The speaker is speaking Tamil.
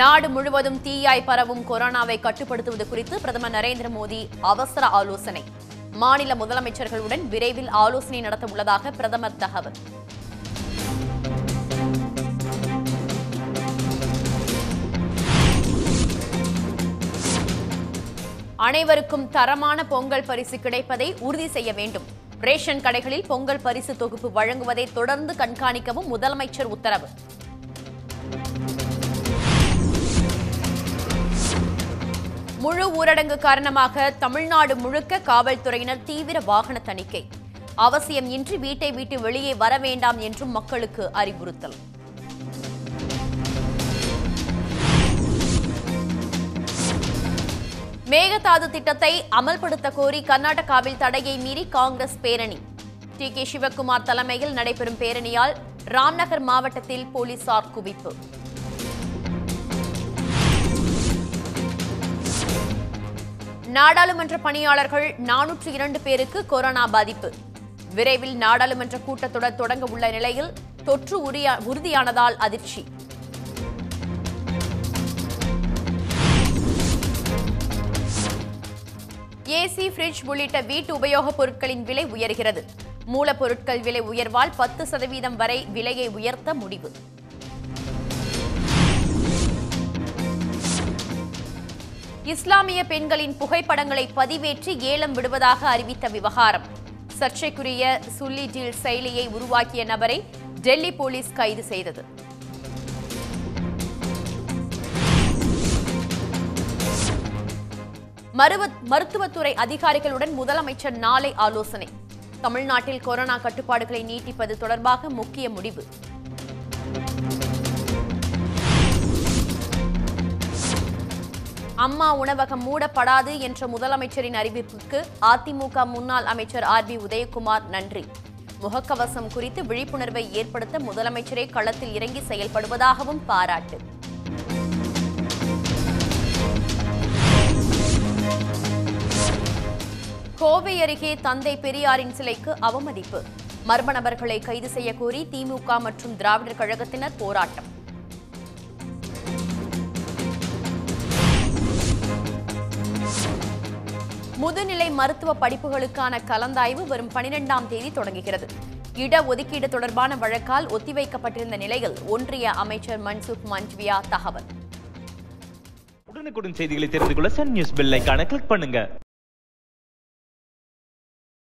நாடு முழுவதும் தீயாய் பரவும் கொரோனாவை கட்டுப்படுத்துவது குறித்து பிரதமர் நரேந்திர மோடி அவசர ஆலோசனை மாநில முதலமைச்சர்களுடன் விரைவில் ஆலோசனை நடத்த உள்ளதாக பிரதமர் தகவல் அனைவருக்கும் தரமான பொங்கல் பரிசு கிடைப்பதை உறுதி செய்ய வேண்டும் ரேஷன் கடைகளில் பொங்கல் பரிசு தொகுப்பு வழங்குவதை தொடர்ந்து கண்காணிக்கவும் முதலமைச்சர் உத்தரவு முழு ஊரடங்கு காரணமாக தமிழ்நாடு முழுக்க காவல்துறையினர் தீவிர வாகன தணிக்கை அவசியம் இன்றி வீட்டை விட்டு வெளியே வர வேண்டாம் என்றும் மக்களுக்கு அறிவுறுத்தல் மேகதாது திட்டத்தை அமல்படுத்த கோரி கர்நாடகாவில் தடையை மீறி காங்கிரஸ் பேரணி டி கே சிவக்குமார் தலைமையில் நடைபெறும் பேரணியால் ராம்நகர் மாவட்டத்தில் போலீசார் குவிப்பு நாடாளுமன்ற பணியாளர்கள் நானூற்று இரண்டு பேருக்கு கொரோனா பாதிப்பு விரைவில் நாடாளுமன்ற கூட்டத்தொடர் தொடங்க உள்ள நிலையில் தொற்று உரிய- உறுதியானதால் அதிர்ச்சி ஏசி ஃப்ரிட்ஜ் உள்ளிட்ட வீட்டு உபயோகப் பொருட்களின் விலை உயர்கிறது மூலப்பொருட்கள் விலை உயர்வால் பத்து சதவீதம் வரை விலையை உயர்த்த முடிவு இஸ்லாமிய பெண்களின் புகைப்படங்களை பதிவேற்றி ஏலம் விடுவதாக அறிவித்த விவகாரம் சர்ச்சைக்குரிய சுல்லி டீல் செயலியை உருவாக்கிய நபரை டெல்லி போலீஸ் கைது செய்தது மருவ- மருத்துவத்துறை அதிகாரிகளுடன் முதலமைச்சர் நாளை ஆலோசனை தமிழ்நாட்டில் கொரோனா கட்டுப்பாடுகளை நீட்டிப்பது தொடர்பாக முக்கிய முடிவு அம்மா உணவகம் மூடப்படாது என்ற முதலமைச்சரின் அறிவிப்புக்கு அதிமுக முன்னாள் அமைச்சர் ஆர் பி உதயகுமார் நன்றி முகக்கவசம் குறித்து விழிப்புணர்வை ஏற்படுத்த முதலமைச்சரே களத்தில் இறங்கி செயல்படுவதாகவும் பாராட்டு கோவை அருகே தந்தை பெரியாரின் சிலைக்கு அவமதிப்பு மர்ம நபர்களை கைது செய்ய கோரி திமுக மற்றும் திராவிடர் கழகத்தினர் போராட்டம் முதுநிலை மருத்துவ படிப்புகளுக்கான கலந்தாய்வு வரும் பனிரெண்டாம் தேதி தொடங்குகிறது இடஒதுக்கீடு தொடர்பான வழக்கால் ஒத்திவைக்கப்பட்டிருந்த நிலையில் ஒன்றிய அமைச்சர் மன்சுக் மஞ்ச்வியா தகவல் உடனுக்குடன் செய்திகளை தெரிந்து கொள்ள சன் நியூஸ் பெல் ஐகானை கிளிக் பண்ணுங்க